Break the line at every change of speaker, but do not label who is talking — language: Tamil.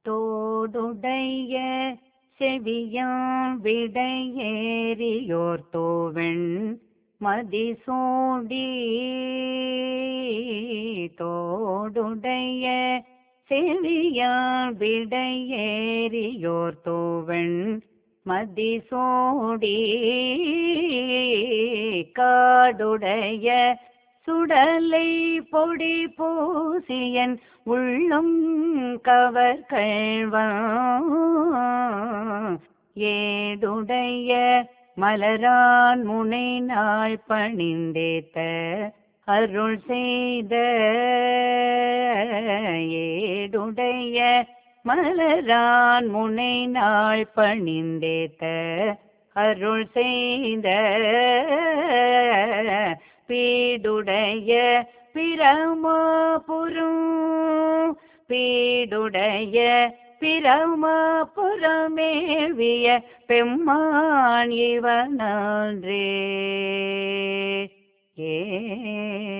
தோடுடைய செவியாம் விடையேறியோர் தோவெண் மதிசூடி தோடுடைய செவியாம் விடையேறியோர் தோவெண் மதிசூடி காடுடைய சுடலை பொடி பூசியன் உள்ளும் கவர் ஏடுடைய மலரான் முனை நாள் பணிந்தேத்த அருள் செய்த ஏடுடைய மலரான் முனை நாள் பணிந்தேத்த அருள் செய்த பீடுடைய பிரமபுரம் பீடுடைய பிரமபுரமேவிய பெம்மான் இவனன்றே ஏ